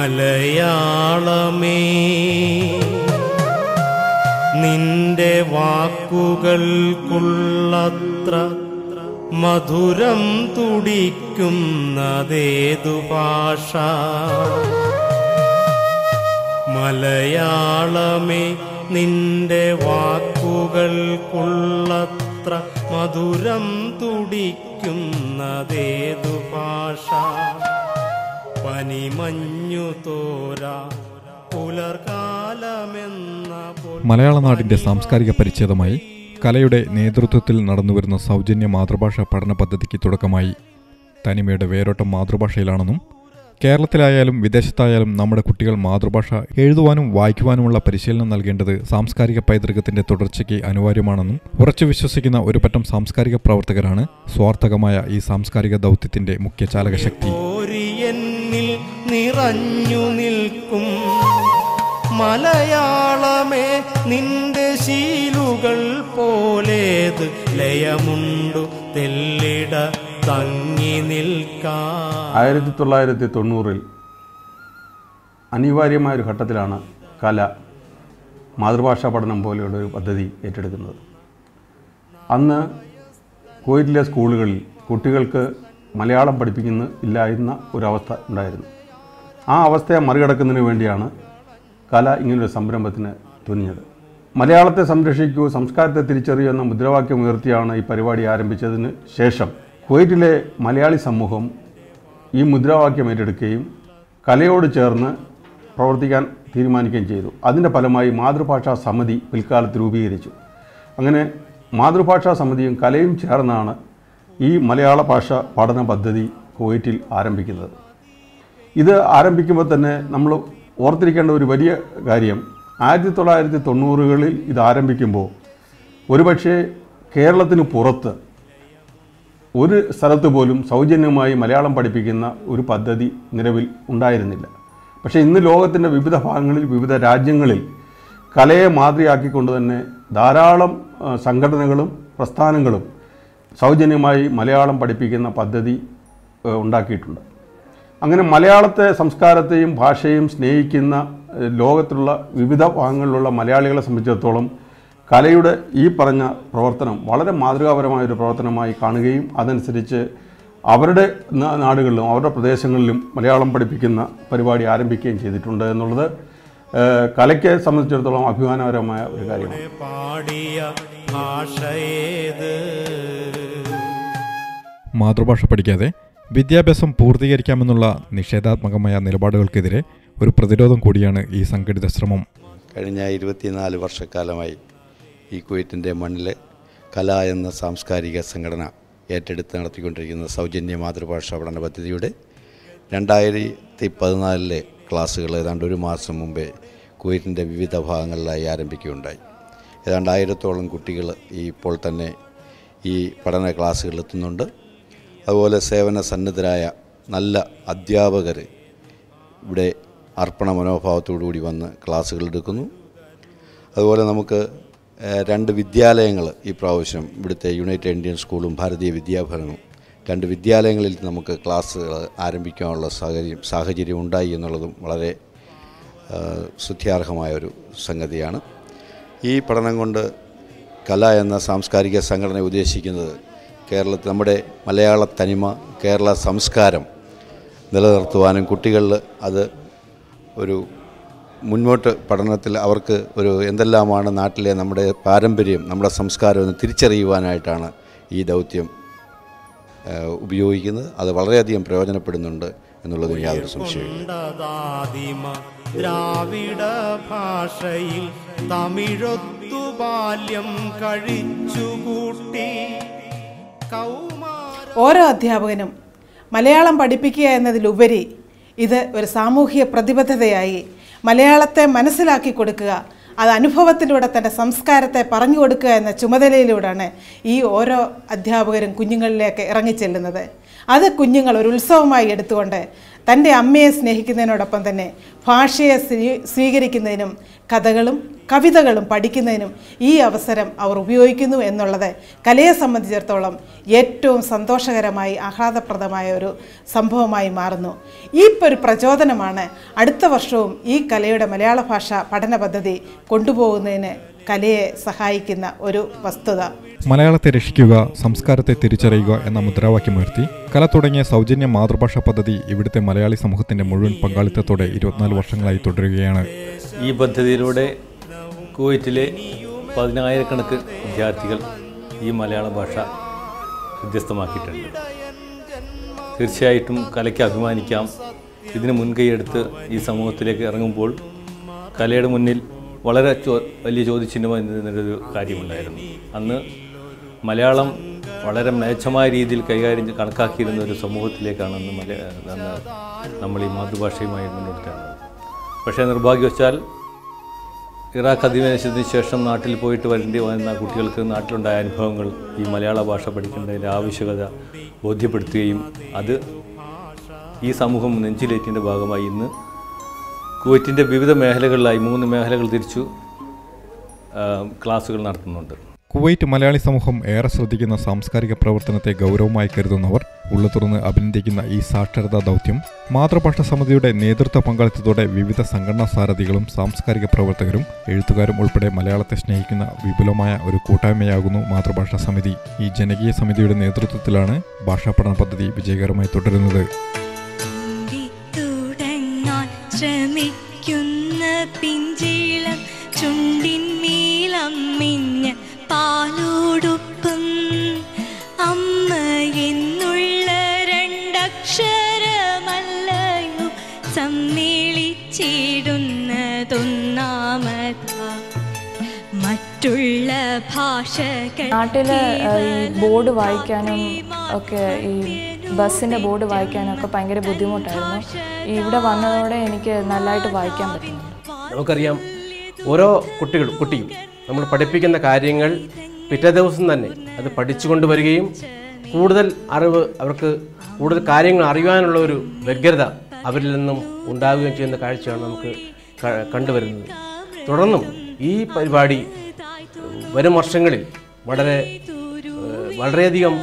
മലയാളമേ നിന്റെ വാക്കുകൾക്കുള്ളത്ര മധുരം തുടിക്കുന്നതേതു ഭാഷ മലയാളമേ നിന്റെ വാക്കുകൾക്കുള്ളത്ര മധുരം തുടിക്കുന്നതേതു ഭാഷ പനിമഞ്ഞു തോരാ പുലർകാലമെന്ന പൊൽ മലയാള നാടിന്റെ സാംസ്കാരിക പരിച്ഛേദമായി കലയുടെ നേതൃത്വത്തിൽ നടന്നുവരുന്ന സൗജന്യ മാതൃഭാഷ പഠന പദ്ധതിക്ക് തുടക്കമായി തനിമയുടെ വേരോട്ടം മാതൃഭാഷയിലാണെന്നും കേരളത്തിലായാലും വിദേശത്തായാലും നമ്മുടെ കുട്ടികൾ മാതൃഭാഷ എഴുതുവാനും വായിക്കുവാനുമുള്ള പരിശീലനം നൽകേണ്ടത് സാംസ്കാരിക പൈതൃകത്തിന്റെ തുടർച്ചയ്ക്ക് അനിവാര്യമാണെന്നും ഉറച്ചു വിശ്വസിക്കുന്ന ഒരു പറ്റം സാംസ്കാരിക പ്രവർത്തകരാണ് സ്വാർത്ഥകമായ ഈ സാംസ്കാരിക ദൗത്യത്തിന്റെ മുഖ്യ ചാലകശക്തി ഓരിയെന്നിൽ നിറഞ്ഞു നിൽക്കും മലയാളമേ നിന്റെ ശീലുകൾ പോലേത് ലയമുണ്ടു തെല്ലിട തങ്ങി നിൽക്കാൻ ആയിരത്തി തൊള്ളായിരത്തി തൊണ്ണൂറിൽ അനിവാര്യമായ ഒരു ഘട്ടത്തിലാണ് കല മാതൃഭാഷാ പഠനം പോലെയുള്ള ഒരു പദ്ധതി ഏറ്റെടുക്കുന്നത് അന്ന് കുവൈറ്റിലെ സ്കൂളുകളിൽ കുട്ടികൾക്ക് മലയാളം പഠിപ്പിക്കുന്ന ഇല്ല എന്ന ഒരവസ്ഥ ഉണ്ടായിരുന്നു ആ അവസ്ഥയെ മറികടക്കുന്നതിന് വേണ്ടിയാണ് കല ഇങ്ങനൊരു സംരംഭത്തിന് തുനിഞ്ഞത് മലയാളത്തെ സംരക്ഷിക്കൂ സംസ്കാരത്തെ തിരിച്ചറിയൂ എന്ന മുദ്രാവാക്യം ഉയർത്തിയാണ് ഈ പരിപാടി ആരംഭിച്ചതിന് ശേഷം കുവൈറ്റിലെ മലയാളി സമൂഹം ഈ മുദ്രാവാക്യം ഏറ്റെടുക്കുകയും കലയോട് ചേർന്ന് പ്രവർത്തിക്കാൻ തീരുമാനിക്കുകയും ചെയ്തു അതിൻ്റെ ഫലമായി മാതൃഭാഷാ സമിതി പിൽക്കാലത്ത് രൂപീകരിച്ചു അങ്ങനെ മാതൃഭാഷാ സമിതിയും കലയും ചേർന്നാണ് ഈ മലയാള ഭാഷ പഠന പദ്ധതി കുവൈറ്റിൽ ആരംഭിക്കുന്നത് ഇത് ആരംഭിക്കുമ്പോൾ തന്നെ നമ്മൾ ഓർത്തിരിക്കേണ്ട ഒരു വലിയ കാര്യം ആയിരത്തി തൊള്ളായിരത്തി തൊണ്ണൂറുകളിൽ ഇത് ആരംഭിക്കുമ്പോൾ ഒരുപക്ഷെ കേരളത്തിന് പുറത്ത് ഒരു സ്ഥലത്ത് പോലും സൗജന്യമായി മലയാളം പഠിപ്പിക്കുന്ന ഒരു പദ്ധതി നിലവിൽ ഉണ്ടായിരുന്നില്ല പക്ഷേ ഇന്ന് ലോകത്തിൻ്റെ വിവിധ ഭാഗങ്ങളിൽ വിവിധ രാജ്യങ്ങളിൽ കലയെ മാതൃയാക്കിക്കൊണ്ട് തന്നെ ധാരാളം ആ, സംഘടനകളും പ്രസ്ഥാനങ്ങളും സൗജന്യമായി മലയാളം പഠിപ്പിക്കുന്ന പദ്ധതി ആ, ഉണ്ടാക്കിയിട്ടുണ്ട് അങ്ങനെ മലയാളത്തെ സംസ്കാരത്തെയും ഭാഷയും സ്നേഹിക്കുന്ന ഏഹ്, ലോകത്തുള്ള വിവിധ ഭാഗങ്ങളിലുള്ള മലയാളികളെ സംബന്ധിച്ചിടത്തോളം കലയുടെ ഈ പറഞ്ഞ പ്രവർത്തനം വളരെ മാതൃകാപരമായ ഒരു പ്രവർത്തനമായി കാണുകയും അതനുസരിച്ച് അവരുടെ നാ- നാടുകളിലും അവരുടെ പ്രദേശങ്ങളിലും മലയാളം പഠിപ്പിക്കുന്ന പരിപാടി ആരംഭിക്കുകയും ചെയ്തിട്ടുണ്ട് എന്നുള്ളത് ഏഹ്, കലയ്ക്ക് സംബന്ധിച്ചിടത്തോളം അഭിമാനകരമായ ഒരു കാര്യമാണ് പാടിയ ഭാഷയേത് മാതൃഭാഷ പഠിക്കാതെ വിദ്യാഭ്യാസം പൂർത്തീകരിക്കാമെന്നുള്ള നിഷേധാത്മകമായ നിലപാടുകൾക്കെതിരെ ഒരു പ്രതിരോധം കൂടിയാണ് ഈ സംഘടിത ശ്രമം കഴിഞ്ഞ ഇരുപത്തിനാല് വർഷക്കാലമായി ഈ കുവൈറ്റിൻ്റെ മണ്ണിൽ കല എന്ന സാംസ്കാരിക സംഘടന ഏറ്റെടുത്ത് നടത്തിക്കൊണ്ടിരിക്കുന്ന സൗജന്യ മാതൃഭാഷാ പഠന പദ്ധതിയുടെ രണ്ടായിരത്തി പതിനാലിലെ ക്ലാസ്സുകൾ ഏതാണ്ട് ഒരു മാസം മുമ്പേ കുവൈറ്റിൻ്റെ വിവിധ ഭാഗങ്ങളിലായി ആരംഭിക്കുകയുണ്ടായി ഏതാണ്ട് ആയിരത്തോളം കുട്ടികൾ ഈ ഇപ്പോൾ തന്നെ ഈ പഠന ക്ലാസ്സുകളിൽ എത്തുന്നുണ്ട് അതുപോലെ സേവന സന്നദ്ധരായ നല്ല അധ്യാപകർ ഇവിടെ അർപ്പണ മനോഭാവത്തോടുകൂടി വന്ന് ക്ലാസ്സുകൾ എടുക്കുന്നു അതുപോലെ നമുക്ക് ഏഹ്, രണ്ട് വിദ്യാലയങ്ങൾ ഈ പ്രാവശ്യം ഇവിടുത്തെ യുണൈറ്റഡ് ഇന്ത്യൻ സ്കൂളും ഭാരതീയ വിദ്യാഭവനവും രണ്ട് വിദ്യാലയങ്ങളിൽ നമുക്ക് ക്ലാസ്സുകൾ ആരംഭിക്കാനുള്ള സാഹചര്യം സാഹചര്യം ഉണ്ടായി എന്നുള്ളതും വളരെ ഏഹ്, സ്തുത്യാർഹമായ ഒരു സംഗതിയാണ് ഈ പഠനം കൊണ്ട് കല എന്ന സാംസ്കാരിക സംഘടന ഉദ്ദേശിക്കുന്നത് കേരളത്തിൽ നമ്മുടെ മലയാള തനിമ കേരള സംസ്കാരം നിലനിർത്തുവാനും കുട്ടികളിൽ അത് ഒരു മുന്നോട്ട് പഠനത്തിൽ അവർക്ക് ഒരു എന്തെല്ലാമാണ് നാട്ടിലെ നമ്മുടെ പാരമ്പര്യം നമ്മുടെ സംസ്കാരം എന്ന് തിരിച്ചറിയുവാനായിട്ടാണ് ഈ ദൗത്യം ഏഹ്, ഉപയോഗിക്കുന്നത് അത് വളരെയധികം പ്രയോജനപ്പെടുന്നുണ്ട് എന്നുള്ളതിന് യാതൊരു സംശയമില്ല കൊണ്ടതാദിമ ദ്രാവിഡ ഭാഷയിൽ തമിഴൊത്തു ബാല്യം കഴിച്ചുകൂട്ടി കൗമാര ഓരോ അധ്യാപകനും മലയാളം പഠിപ്പിക്കുക എന്നതിലുപരി ഇത് ഒരു സാമൂഹിക പ്രതിബദ്ധതയായി മലയാളത്തെ മനസ്സിലാക്കി കൊടുക്കുക അത് അനുഭവത്തിലൂടെ തൻ്റെ സംസ്കാരത്തെ പറഞ്ഞു കൊടുക്കുക എന്ന ചുമതലയിലൂടെയാണ് ഈ ഓരോ അധ്യാപകരും കുഞ്ഞുങ്ങളിലേക്ക് ഇറങ്ങിച്ചെല്ലുന്നത് അത് കുഞ്ഞുങ്ങൾ ഒരു ഉത്സവമായി എടുത്തുകൊണ്ട് തൻ്റെ അമ്മയെ സ്നേഹിക്കുന്നതിനോടൊപ്പം തന്നെ ഭാഷയെ സ്വീ സ്വീകരിക്കുന്നതിനും കഥകളും കവിതകളും പഠിക്കുന്നതിനും ഈ അവസരം അവർ ഉപയോഗിക്കുന്നു എന്നുള്ളത് കലയെ സംബന്ധിച്ചിടത്തോളം ഏറ്റവും സന്തോഷകരമായി ആഹ്ലാദപ്രദമായ ഒരു സംഭവമായി മാറുന്നു ഈ ഒരു പ്രചോദനമാണ് അടുത്ത വർഷവും ഈ കലയുടെ മലയാള ഭാഷ പഠന പദ്ധതി കൊണ്ടുപോകുന്നതിന് കലയെ സഹായിക്കുന്ന ഒരു വസ്തുത മലയാളത്തെ രക്ഷിക്കുക സംസ്കാരത്തെ തിരിച്ചറിയുക എന്ന മുദ്രാവാക്യമുയർത്തി കല തുടങ്ങിയ സൗജന്യ മാതൃഭാഷാ പദ്ധതി ഇവിടുത്തെ മലയാളി സമൂഹത്തിന്റെ മുഴുവൻ പങ്കാളിത്തത്തോടെ ഇരുപത്തിനാല് വർഷങ്ങളായി തുടരുകയാണ് ഈ പദ്ധതിയിലൂടെ കുവൈറ്റിലെ പതിനായിരക്കണക്ക് വിദ്യാർത്ഥികൾ ഈ മലയാള ഭാഷ ഹൃദ്യസ്ഥമാക്കിയിട്ടുണ്ട് തീർച്ചയായിട്ടും കലയ്ക്ക് അഭിമാനിക്കാം ഇതിന് മുൻകൈയെടുത്ത് ഈ സമൂഹത്തിലേക്ക് ഇറങ്ങുമ്പോൾ കലയുടെ മുന്നിൽ വളരെ ചോ വലിയ ചോദ്യചിഹ്നമായി നിന്നൊരു കാര്യമുണ്ടായിരുന്നു അന്ന് മലയാളം വളരെ മ്ലേച്ഛമായ രീതിയിൽ കൈകാര്യം ചെയ്ത് കണക്കാക്കിയിരുന്ന ഒരു സമൂഹത്തിലേക്കാണ് അന്ന് മല അന്ന് നമ്മൾ ഈ മാതൃഭാഷയുമായി മുന്നോട്ട് പോകുന്നത് പക്ഷേ നിർഭാഗ്യവശാൽ ഇറാഖ് അധിനിവേശത്തിന് ശേഷം നാട്ടിൽ പോയിട്ട് വരേണ്ടി വന്ന കുട്ടികൾക്ക് നാട്ടിലുണ്ടായ അനുഭവങ്ങൾ ഈ മലയാള ഭാഷ പഠിക്കേണ്ടതിൻ്റെ ആവശ്യകത ബോധ്യപ്പെടുത്തുകയും അത് ഈ സമൂഹം നെഞ്ചിലേറ്റിൻ്റെ ഭാഗമായി ഇന്ന് കുവൈറ്റിൻ്റെ വിവിധ മേഖലകളിലായി മൂന്ന് മേഖലകൾ തിരിച്ചു ആ, ക്ലാസ്സുകൾ നടത്തുന്നുണ്ട് കുവൈറ്റ് മലയാളി സമൂഹം ഏറെ ശ്രദ്ധിക്കുന്ന സാംസ്കാരിക പ്രവർത്തനത്തെ ഗൗരവമായി കരുതുന്നവർ ഉള്ളു തുറന്ന് അഭിനന്ദിക്കുന്ന ഈ സാക്ഷരതാ ദൗത്യം മാതൃഭാഷ സമിതിയുടെ നേതൃത്വ പങ്കാളിത്തത്തോടെ വിവിധ സംഘടനാ സാരഥികളും സാംസ്കാരിക പ്രവർത്തകരും എഴുത്തുകാരും ഉൾപ്പെടെ മലയാളത്തെ സ്നേഹിക്കുന്ന വിപുലമായ ഒരു കൂട്ടായ്മയാകുന്നു മാതൃഭാഷാ സമിതി ഈ ജനകീയ സമിതിയുടെ നേതൃത്വത്തിലാണ് ഭാഷാ പഠന പദ്ധതി വിജയകരമായി തുടരുന്നത് തുടങ്ങാൻ ശ്രമിക്കുന്ന പിഞ്ചിളം ചുണ്ടിന്മേലമ്മിഞ്ഞ പാലോടൊപ്പം അമ്മ എന്നുള്ള രണ്ടക്ഷരമല്ലയോ സമ്മേളിച്ചിടുന്നതൊന്നാമതാ മറ്റുള്ള ഭാഷകൾ നാട്ടിൽ ഈ ബോർഡ് വായിക്കാനും ഒക്കെ ഈ ബസ്സിൻ്റെ ബോർഡ് വായിക്കാനും ഒക്കെ ഭയങ്കര ബുദ്ധിമുട്ടായിരുന്നു ഇവിടെ വന്നതോടെ എനിക്ക് നല്ലതായിട്ട് വായിക്കാൻ പറ്റുന്നുണ്ട് നമുക്കറിയാം ഓരോ കുട്ടികൾ കുട്ടിയും നമ്മൾ പഠിപ്പിക്കുന്ന കാര്യങ്ങൾ പിറ്റേ ദിവസം തന്നെ അത് പഠിച്ചു കൊണ്ടുവരികയും കൂടുതൽ അറിവ് അവർക്ക് കൂടുതൽ കാര്യങ്ങൾ അറിയാനുള്ള ഒരു വ്യഗ്രത അവരിൽ നിന്നും ഉണ്ടാവുകയും ചെയ്യുന്ന കാഴ്ചയാണ് നമുക്ക് ക- കണ്ടുവരുന്നത് തുടർന്നും ഈ പരിപാടി വരും വർഷങ്ങളിൽ വളരെ ഏഹ്, വളരെയധികം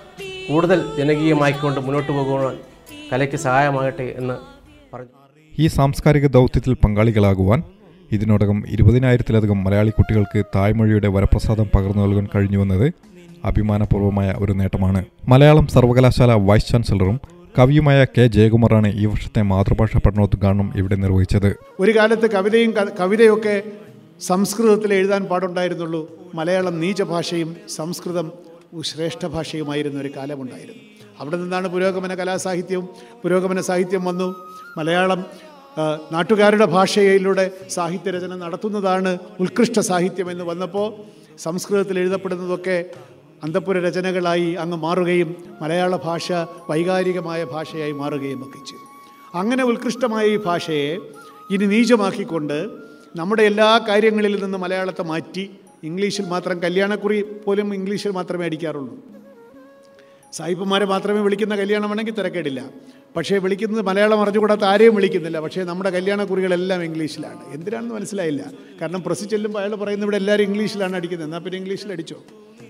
കൂടുതൽ ജനകീയമായിക്കൊണ്ട് മുന്നോട്ട് പോകുവാൻ കലയ്ക്ക് സഹായമാകട്ടെ എന്ന് പറഞ്ഞു ഈ സാംസ്കാരിക ദൗത്യത്തിൽ പങ്കാളികളാകുവാൻ ഇതിനോടകം ഇരുപതിനായിരത്തിലധികം മലയാളി കുട്ടികൾക്ക് തായ്മൊഴിയുടെ വരപ്രസാദം പകർന്നു നൽകാൻ കഴിഞ്ഞുവെന്നത് അഭിമാനപൂർവമായ ഒരു നേട്ടമാണ് മലയാളം സർവകലാശാല വൈസ് ചാൻസലറും കവിയുമായ കെ ജയകുമാറാണ് ഈ വർഷത്തെ മാതൃഭാഷാ പഠനോദ്ഘാടനം ഇവിടെ നിർവഹിച്ചത് ഒരു കാലത്ത് കവിതയും ക- കവിതയൊക്കെ സംസ്കൃതത്തിൽ എഴുതാൻ പാടുണ്ടായിരുന്നുള്ളൂ മലയാളം നീചഭാഷയും സംസ്കൃതം ശ്രേഷ്ഠ ഭാഷയുമായിരുന്ന ഒരു കാലമുണ്ടായിരുന്നു അവിടെ നിന്നാണ് പുരോഗമന കലാസാഹിത്യവും പുരോഗമന സാഹിത്യം വന്നു മലയാളം ആ, നാട്ടുകാരുടെ ഭാഷയിലൂടെ സാഹിത്യരചന നടത്തുന്നതാണ് ഉത്കൃഷ്ട സാഹിത്യം എന്ന് വന്നപ്പോൾ സംസ്കൃതത്തിൽ എഴുതപ്പെടുന്നതൊക്കെ അന്തപ്പുര രചനകളായി അങ്ങ് മാറുകയും മലയാള ഭാഷ വൈകാരികമായ ഭാഷയായി മാറുകയും ഒക്കെ ചെയ്തു അങ്ങനെ ഉത്കൃഷ്ടമായ ഈ ഭാഷയെ ഇനി നീചമാക്കിക്കൊണ്ട് നമ്മുടെ എല്ലാ കാര്യങ്ങളിൽ നിന്ന് മലയാളത്തെ മാറ്റി ഇംഗ്ലീഷിൽ മാത്രം കല്യാണക്കുറി പോലും ഇംഗ്ലീഷിൽ മാത്രമേ അടിക്കാറുള്ളൂ സായിപ്പന്മാരെ മാത്രമേ വിളിക്കുന്ന കല്യാണമാണെങ്കിൽ തിരക്കേടില്ല പക്ഷേ വിളിക്കുന്നത് മലയാളം അറിഞ്ഞുകൂടാത്ത ആരെയും വിളിക്കുന്നില്ല പക്ഷേ നമ്മുടെ കല്യാണക്കുറികളെല്ലാം ഇംഗ്ലീഷിലാണ് എന്തിനാണെന്ന് മനസ്സിലായില്ല കാരണം പ്രസ് ചെല്ലുമ്പോൾ അയാൾ പറയുന്നത് ഇവിടെ എല്ലാവരും ഇംഗ്ലീഷിലാണ് അടിക്കുന്നത് എന്നാൽ പിന്നെ ഇംഗ്ലീഷിൽ അടിച്ചോ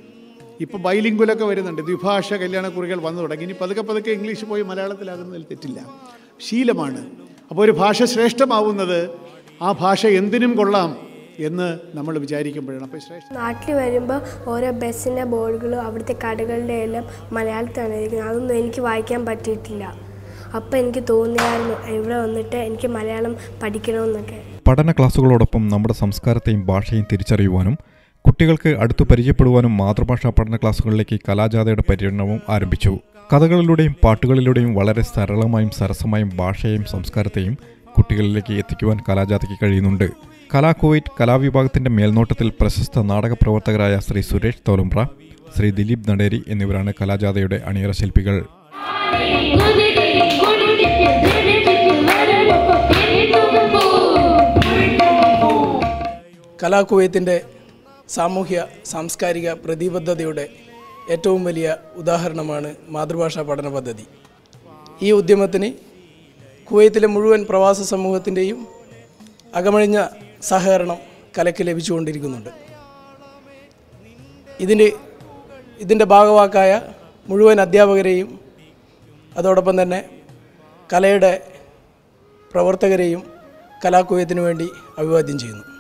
ഇപ്പോൾ ബൈലിംഗ്വലൊക്കെ വരുന്നുണ്ട് ദ്വിഭാഷ കല്യാണക്കുറികൾ വന്നു തുടങ്ങി ഇനി പതുക്കെ പതുക്കെ ഇംഗ്ലീഷ് പോയി മലയാളത്തിലാകുന്നതിൽ തെറ്റില്ല ശീലമാണ് അപ്പോൾ ഒരു ഭാഷ ശ്രേഷ്ഠമാവുന്നത് ആ ഭാഷ എന്തിനും കൊള്ളാം എന്ന് നമ്മൾ വിചാരിക്കുമ്പോഴാണ് അപ്പോൾ ശ്രേഷ്ഠ നാട്ടിൽ വരുമ്പോൾ ഓരോ ബസ്സിൻ്റെ ബോർഡുകളും അവിടുത്തെ കടകളുടെ എല്ലാം മലയാളത്തിലാണ് ഇരിക്കുന്നത് അതൊന്നും എനിക്ക് വായിക്കാൻ പറ്റിയിട്ടില്ല അപ്പോൾ എനിക്ക് തോന്നിയായിരുന്നു ഇവിടെ വന്നിട്ട് എനിക്ക് മലയാളം പഠിക്കണമെന്നൊക്കെ പഠന ക്ലാസുകളോടൊപ്പം നമ്മുടെ സംസ്കാരത്തെയും ഭാഷയും തിരിച്ചറിയുവാനും കുട്ടികൾക്ക് അടുത്തു പരിചയപ്പെടുവാനും മാതൃഭാഷാ പഠന ക്ലാസുകളിലേക്ക് കലാജാഥയുടെ പര്യടനവും ആരംഭിച്ചു കഥകളിലൂടെയും പാട്ടുകളിലൂടെയും വളരെ സരളമായും സരസമായും ഭാഷയെയും സംസ്കാരത്തെയും കുട്ടികളിലേക്ക് എത്തിക്കുവാൻ കലാജാഥയ്ക്ക് കഴിയുന്നുണ്ട് കലാ കുവൈറ്റ് കലാവിഭാഗത്തിന്റെ മേൽനോട്ടത്തിൽ പ്രശസ്ത നാടക പ്രവർത്തകരായ ശ്രീ സുരേഷ് തോലുംപ്ര ശ്രീ ദിലീപ് നടേരി എന്നിവരാണ് കലാജാഥയുടെ അണിയറ ശില്പികൾ കലാകുവൈത്തിൻ്റെ സാമൂഹ്യ സാംസ്കാരിക പ്രതിബദ്ധതയുടെ ഏറ്റവും വലിയ ഉദാഹരണമാണ് മാതൃഭാഷാ പഠന പദ്ധതി ഈ ഉദ്യമത്തിന് കുവൈത്തിലെ മുഴുവൻ പ്രവാസ സമൂഹത്തിൻ്റെയും അകമഴിഞ്ഞ സഹകരണം കലയ്ക്ക് ലഭിച്ചുകൊണ്ടിരിക്കുന്നുണ്ട് ഇതിന് ഇതിൻ്റെ ഭാഗവാക്കായ മുഴുവൻ അധ്യാപകരെയും അതോടൊപ്പം തന്നെ കലയുടെ പ്രവർത്തകരെയും കലാക്കുയത്തിന് വേണ്ടി അഭിവാദ്യം ചെയ്യുന്നു